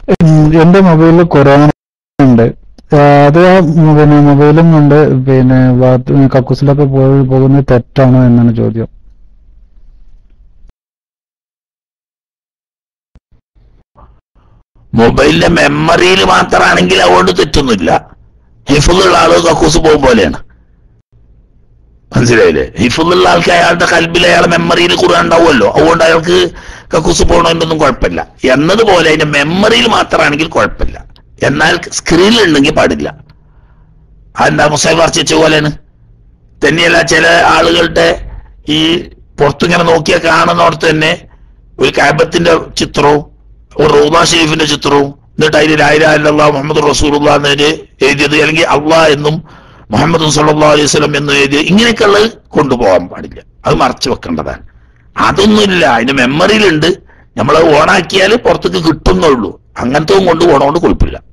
ഉം, എന്റെ മൊബൈലിൽ കൊറോണ ഉണ്ട് ആ, അത് ആ ഉം, പിന്നെ മൊബൈലും കൊണ്ട് പിന്നെ ബാത്ത് കക്കൂസിലൊക്കെ പോയി പോകുന്നത് തെറ്റാണോ എന്നാണ് ചോദ്യം മൊബൈലിന്റെ മെമ്മറിയിൽ മാത്രമാണെങ്കിൽ അതുകൊണ്ട് തെറ്റൊന്നുമില്ല ഹിഫുള്ള ആള് കക്കൂസ് പോകും പോലെയാണ് മനസ്സിലായില്ലേ ഹിഫുള്ള ആൾക്ക് അയാളുടെ കൽബിൽ അയാളെ മെമ്മറിയിൽ കുറെ ഉണ്ടാവുമല്ലോ അതുകൊണ്ട് അയാൾക്ക് കക്കൂസ് പോകണമെന്നൊന്നും കുഴപ്പമില്ല എന്നതുപോലെ അതിന്റെ മെമ്മറിയിൽ മാത്രമാണെങ്കിൽ കുഴപ്പമില്ല എന്നാൽ സ്ക്രീനിൽ ഉണ്ടെങ്കിൽ പാടില്ല അതെന്താ മുസൈബ് വർച്ചിച്ച പോലെയാണ് തന്നെയല്ല ചില ആളുകളുടെ ഈ പുറത്തിങ്ങനെ നോക്കിയാൽ കാണുന്നിടത്ത് തന്നെ ഒരു കാബത്തിന്റെ ചിത്രവും ഒരു റൗദ ഷെരീഫിന്റെ ചിത്രവും എന്നിട്ട് അതിൽ ലായില അല്ലാ മുഹമ്മദ് റസൂലുള്ള എന്നതിന് എഴുതിയത് അല്ലെങ്കിൽ അള്ളാഹ് എന്നും മുഹമ്മദ് സല്ലാ അലൈഹി സ്വലം എന്നും എഴുതിയത് ഇങ്ങനെയൊക്കെയുള്ളത് കൊണ്ടുപോകാൻ പാടില്ല അത് മറച്ചു വെക്കേണ്ടതാണ് അതൊന്നുമില്ല അതിന്റെ മെമ്മറിയിലുണ്ട് നമ്മൾ ഓണാക്കിയാൽ പുറത്തേക്ക് കിട്ടുന്നുള്ളൂ അങ്ങനത്തെ കൊണ്ടുപോകണോണ്ട് കുഴപ്പമില്ല